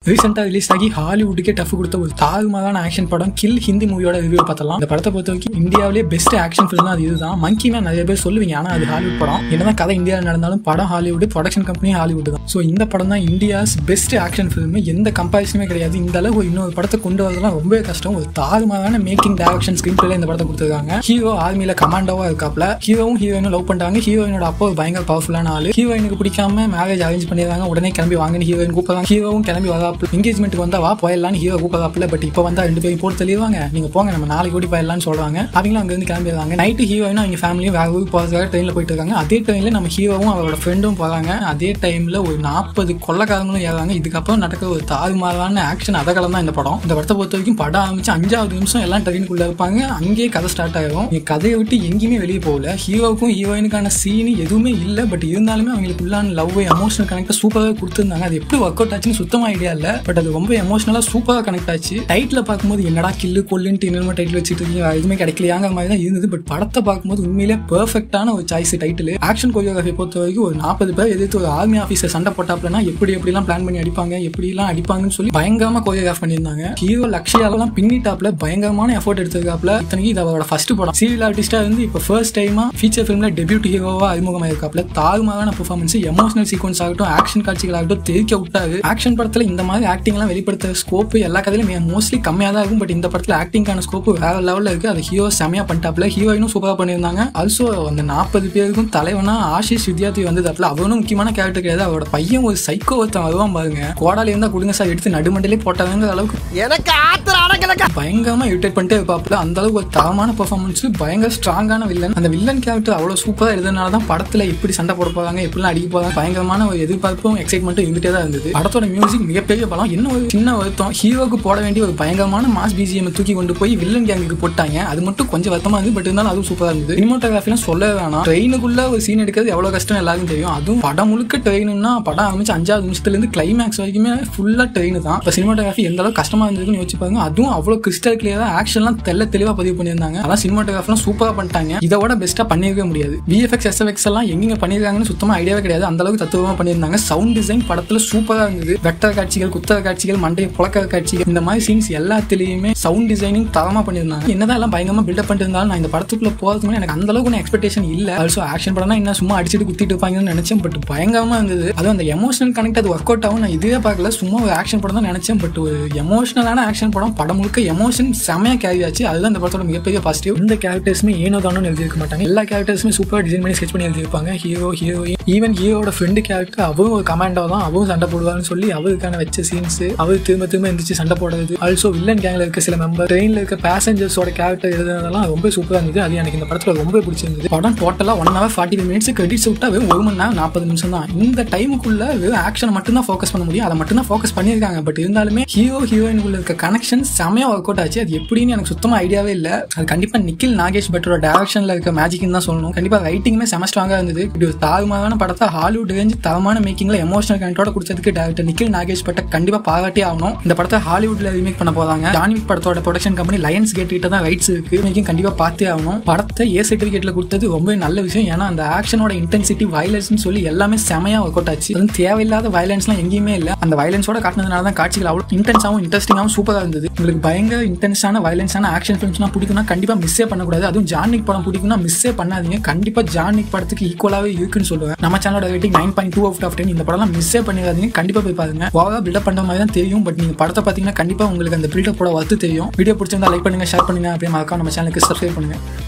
ரீசெண்டாக ரிலீஸ் ஆகி ஹாலிவுட்டுக்கே டஃப் கொடுத்த ஒரு தாறுமாறான ஆக்ஷன் படம் கில் ஹிந்தி மூவியோட ரிவ்யூ பார்த்தலாம் இந்த படத்தை பொறுத்த வரைக்கும் இந்தியாவிலே பெஸ்ட் ஆக்ஷன் ஃபிலிம் அது இதுதான் மங்கி மேன் நிறைய பேர் சொல்லுவீங்க ஆனால் அது ஹாலிவுட் படம் என்னதான் கதை இந்தியாவில் நடந்தாலும் படம் ஹாலிவுட் ப்ரொடக்ஷன் கம்பெனி ஹாலிவுட் தான் ஸோ இந்த படம் தான் இந்தியாஸ் பெஸ்ட் ஆக்ஷன் ஃபிலிம் எந்த கம்பேரிசனுமே கிடையாது இந்த அளவு இன்னொரு படத்தை கொண்டு வரதுலாம் ரொம்பவே கஷ்டம் ஒரு தாறுமாறான மேக்கிங் டைரக்ஷன் ஸ்கிரீன் பிளே இந்த படத்தை கொடுத்துருக்காங்க ஹீரோ ஆர்மியில கமாண்டோவா இருக்காப்ல ஹீரோவும் ஹீரோயினும் லவ் பண்றாங்க ஹீரோயினோட அப்பா ஒரு பயங்கர பவர்ஃபுல்லான ஆளு ஹீரோயினுக்கு பிடிக்காம மேரேஜ் அரேஞ்ச் பண்ணிடுறாங்க உடனே கிளம்பி வாங்கன்னு ஹீரோயின் கூப்பிடுறாங்க ஹீரோவும் கிளம்பி வராப்புல எங்கேஜ்மெண்ட்டுக்கு வந்தா வா போயிடலான்னு ஹீரோ கூப்பிடுறாப்புல பட் இப்போ வந்தா ரெண்டு பேரும் போட்டு தெளிவாங்க நீங்க போங்க நம்ம நாளைக்கு ஓடி போயிடலாம்னு சொல்றாங்க அவங்களும் அங்க இருந்து கிளம்பிடுறாங்க நைட்டு ஹீரோயினும் அவங்க ஃபேமிலியும் வேற ஊருக்கு போகிறதுக்காக ட்ரெயினில் போயிட்டு இருக்காங்க அதே ட்ரெயின்ல நம்ம ஹீரோவும் அவரோட ஃப்ரெண்டும் போறாங்க அதே டைம்ல ஒரு நாற்பது கொள்ளக்காரங்களும் ஏறாங்க இதுக்கப்புறம் நடக்கிற ஒரு தாறுமாறான ஆக்ஷன் அதகலம் தான் இந்த படம் இந்த படத்தை பொறுத்த வரைக்கும் படம் ஆரம்பிச்சு அஞ்சாவது நிமிஷம் எல்லாம் ட்ரெயினுக்குள்ள இருப்பாங்க அங்கேயே கதை ஸ்டார்ட் ஆகும் நீங்க கதையை விட்டு எங்கேயுமே வெளியே போகல ஹீரோவுக்கும் ஹீரோயினுக்கான சீன் எதுவுமே இல்லை பட் இருந்தாலுமே அவங்களுக்கு உள்ளான லவ் எமோஷனல் கனெக்ட் சூப்பராக கொடுத்துருந்தாங்க அது எப்படி ஒர்க் அவுட் ஆச்சுன்னு சுத்தமா ஐடியா இல்லை பட் அது ரொம்ப எமோஷனலாக சூப்பராக கனெக்ட் ஆச்சு டைட்டில் பார்க்கும்போது என்னடா கில்லு கொல்லுன்ட்டு இன்னொரு டைட்டில் வச்சுட்டு இருக்கீங்க வேற எதுவுமே கிடைக்கலையாங்கிற மாதிரி தான் இருந்தது பட் படத்தை பார்க்கும்போது உண்மையிலே பெர்ஃபெக்டான ஒரு சாய்ஸ் டைட்டில் ஆக்ஷன் கொரியோகிராஃபி பொறுத்த வரைக்கும் ஒரு நாற்பது பேர் எதிர்த்து ஒரு ஆர்மி ஆஃபீஸர் சண்டை போட்டாப்லனா எப்படி எப்படிலாம் பிளான் பண்ணி அடிப்பாங்க எப்படிலாம் அடிப்பாங்கன்னு சொல்லி பயங்கரமா கொரியோகிராஃப் பண்ணியிருந்தாங்க ஹீரோ லக்ஷியாலாம் பின்னிட்டாப்ல பயங்கரமான எஃபோர்ட் எடுத்திருக்காப்ல இத்தனைக்கு இது அவரோட ஃபர்ஸ்ட் படம் சீரியல் ஆர்டிஸ்டா இருந்து இப்போ ஃபர்ஸ்ட் டைமா ஃபீச்சர் ஃபிலிம்ல டெபியூட் ஹீரோவா அறிமுகமாயிருக்காப்ல தாறுமாறான பெர்ஃபார்மன்ஸ் எமோஷனல் சீக்வன்ஸ் ஆகட்டும் ஆக்ஷன் காட்சிகள் ஆகட்டும் தெரிவிக்க விட்டாரு ஆக்ஷன் படத்துல இந்த மாதிரி ஆக்டிங்லாம் வெளிப்படுத்துற ஸ்கோப் எல்லா கதையிலும் மோஸ்ட்லி கம்மியாக தான் இருக்கும் பட் இந்த படத்துல ஆக்டிங்கான ஸ்கோப் வேற லெவல்ல இருக்கு அது ஹீரோ செமையா பண்ணிட்டாப்ல ஹீரோயினும் சூப்பரா பண்ணியிருந்தாங்க ஆல்சோ அந்த நாற்பது பேருக்கும் தலைவனா ஆஷிஷ் வித்யார்த்தி வந்ததாப்ல அவனும் முக்கியமான கேரக்டர் கிடையாது அவரோட பையன் ஒரு சைக்கோ ஒருத்தன் வருவான் பாருங்க கோடால இருந்தா கொடுங்க சார் எடுத்து நடுமண்டலே போட்டாங்கிற அளவுக்கு எனக்கு ஆத்திரம் அடங்கலக்கா பயங்கரமா இரிட்டேட் பண்ணிட்டே இருப்பாப்ல அந்த அளவுக்கு ஒரு தரமான பெர்ஃபார்மன்ஸ் பயங்கர ஸ்ட்ராங்கான வில்லன் அந்த வில்லன் கேரக்டர் அவ்வளவு சூப்பரா இருந்ததுனால தான் படத்துல எப்படி சண்டை போட போறாங்க எப்படிலாம் அடிக்க போறாங்க பயங்கரமான ஒரு எதிர்பார்ப்பும் எக்ஸைட்மெண்ட்டும் இருந்துட்டே தான் இருந்தது படத்தோட மியூசிக் மிகப்பெரிய பலம் என்ன ஒரு சின்ன வருத்தம் ஹீரோக்கு போட வேண்டிய ஒரு பயங்கரமான மாஸ் பிஜிஎம் தூக்கி கொண்டு போய் வில்லன் கேங்குக்கு போட்டாங்க அது மட்டும் கொஞ்சம் வருத்தமா இருந்து பட் இருந்தாலும் அதுவும் சூப்பரா இருந்தது சினிமோட்டோகிராஃபிலாம் சொல்ல வேணாம் ட்ரெயினுக்குள்ள ஒரு சீன் எடுக்கிறது எவ்வளவு கஷ்டம் எல்லாருக்கும் தெரியும் அதுவும் படம் முழுக்க ட்ரெயினுன்னா படம் ஆரம்பிச்சு அஞ்சாவது நிமிஷத்துல இருந்து கிளைமேக்ஸ் வரைக்குமே ஃபுல்லா ட்ரெயின் தான் இப்போ சினிமாட்டோகிராஃபி எந்த அளவுக்கு கஷ்டமா இருந்திருக்குன்னு யோசிச்சு பாருங்க அதுவும் அவ்வளவு கிறிஸ்டல் கிளியரா ஆக்ஷன்லாம் தெல்ல தெளிவா பதிவு பண்ணியிருந்தாங்க அதான் சினிமாட்டோகிராஃபிலாம் சூப்பரா பண்ணிட்டாங்க இதை விட பெஸ்ட்டா பண்ணிருக்கவே முடியாது விஎஃப்எக்ஸ் எஸ்எஃப்எக்ஸ் எல்லாம் எங்க பண்ணிருக்காங்கன்னு சுத்தமா ஐடியாவே கிடையாது அந்த அளவுக்கு தத்துவமா பண்ணியிருந்தாங்க சவுண்ட் டிசைன் படத்துல சூப்பரா இருந்தது வெட்டர காட்சிகள் குத்தர காட்சிகள் மண்டைய புழக்கிற காட்சிகள் இந்த மாதிரி சீன்ஸ் எல்லாத்துலயுமே சவுண்ட் டிசைனிங் தரமா பண்ணியிருந்தாங்க என்னதான் எல்லாம் பயங்கரமா பில்டப் பண்ணிட்டு இருந்தாலும் நான் இந்த படத்துக்குள்ள போறதுக்கு முன்னாடி எனக்கு அந்த அளவுக்கு எக்ஸ்பெக்டேஷன் இல்ல ஆல்சோ ஆக்ஷன் படம்னா என்ன சும்மா அடிச்சுட்டு குத்திட்டு இருப்பாங்கன்னு நினைச்சேன் பட் பயங்கரமா இருந்தது அதுவும் அந்த எமோஷனல் கனெக்ட் அது ஒர்க் அவுட் ஆகும் நான் இதுவே பார்க்கல சும்மா ஒரு ஆக்ஷன் படம் தான் நினைச்சேன் பட் ஒரு எமோஷனலான ஆக்ஷன் படம் படம் முழுக்க எமோஷன் செமையா கேரி ஆச்சு அதுதான் இந்த படத்தோட மிகப்பெரிய பாசிட்டிவ் இந்த கேரக்டர்ஸுமே ஏனோ தானோ எழுதியிருக்க மாட்டாங்க எல்லா கேரக்டர்ஸுமே சூப்பர் டிசைன் பண்ணி ஸ்கெச் பண்ணி எழுதியிருப்பாங்க ஹீரோ ஹீரோயின் ஈவன் ஹீரோட ஃப்ரெண்டு கேரக்டர் அவரும் ஒரு கமாண்டோ தான் அவரும் சண்டை போடுவார்னு சொல்லி அவருக்கான வச்ச சீன்ஸ் அவர் திரும்ப திரும்ப எந்திரிச்சு சண்டை போடுறது ஆல்சோ வில்லன் கேங்ல இருக்க சில மெம்பர் ட்ரெயின்ல இருக்க பேசஞ்சர்ஸோட கேரக்டர் எழுதுனதெல்லாம் ரொம்ப சூப்பரா இருந்தது அது எனக்கு இந்த படத்துல ரொம்ப பிடிச்சிருந்தது படம் டோட்டலா one hour forty five minutes credits விட்டா வெறும் ஒரு மணி நேரம் நாற்பது நிமிஷம் தான் இந்த டைமுக்குள்ள வெறும் ஆக்ஷன் மட்டும் தான் ஃபோக்கஸ் பண்ண முடியும் அதை மட்டும் தான் ஃபோக்கஸ் பண்ணியிருக்காங்க பட் இருந்தாலுமே ஹீரோ ஹீரோயினுக்குள்ள இருக்க கனெக்ஷன் செமையா ஒர்க் அவுட் ஆச்சு அது எப்படின்னு எனக்கு சுத்தமா ஐடியாவே இல்லை அது கண்டிப்பா நிக்கில் நாகேஷ் பட்டரோட டேரக்ஷன்ல இருக்க மேஜிக்னு தான் சொல்லணும் கண்டிப்பா ரைட்டிங்குமே செம ஸ்ட்ராங்கா இருந்தது இப்படி ஒரு தாறுமாறான படத்தை ஹாலிவுட் ரேஞ்ச் தரமான மேக்கிங்ல எமோஷனல் கனெக்டோட கொடுத்ததுக்கு டேரக்டர் நிக்கில் நாகேஷ் பட்ட கண்டிப்பா பாராட்டி ஆகணும் இந்த படத்தை ஹாலிவுட்ல ரீமேக் பண்ண போறாங்க ஜான்விக் படத்தோட ப்ரொடக்ஷன் கம்பெனி லயன்ஸ் கேட் கிட்ட தான் ரைட்ஸ் இருக்கு மேக்கிங் கண்டிப்பா பார்த்தே ஆகணும் படத்தை ஏ சர்டிஃபிகேட்ல கொடுத்தது ரொம்ப நல்ல விஷயம் ஏன்னா அந்த ஆக்ஷனோட இன்டென்சிட்டி வயலன்ஸ்னு சொல்லி எல்லாமே செமையா ஒர்க் அவுட் ஆச்சு அதுவும் தேவையில்லாத வயலன்ஸ்லாம் எங்கேயுமே இல்லை அந்த வயலன்ஸோட காட்டினதுனால தான் காட்சிகள் அவ்வளோ இன்டென்ஸாகவும் இன்ட்ரெஸ்டிங்காகவும் சூப்பராக இருந்தது உங்களுக்கு பயங்கர இன்டென்ஸான வயலன்ஸான ஆக்ஷன் ஃபிலிம்ஸ்லாம் பிடிக்கும்னா கண்டிப்பாக மிஸ்ஸே பண்ணக்கூடாது அதுவும் ஜான்னிக் படம் பிடிக்கும்னா மிஸ்ஸே பண்ணாதீங்க கண்டிப்பாக ஜான்னிக் படத்துக்கு ஈக்குவலாகவே இருக்குன்னு சொல்லுவேன் நம்ம சேனலோட rating nine point two out of ten இந்த படம்லாம் மிஸ்ஸே பண்ணிடாதீங்க கண்டிப்பாக போய் பாருங்க ஓவரா பில்டப் பண்ணுற மாதிரி தான் தெரியும் பட் நீங்கள் படத்தை பார்த்தீங்கன்னா கண்டிப்பாக உங்களுக்கு அந்த பில்டப்போட ஒர்த்து தெரியும் வீடியோ பிடிச்சிருந்தா லைக் பண்ணுங்க ஷேர் பண்ணுங்க அப்படியே மறக்காம நம்ம சேனலுக்கு சப்ஸ்கிரைப் பண்ணுங்க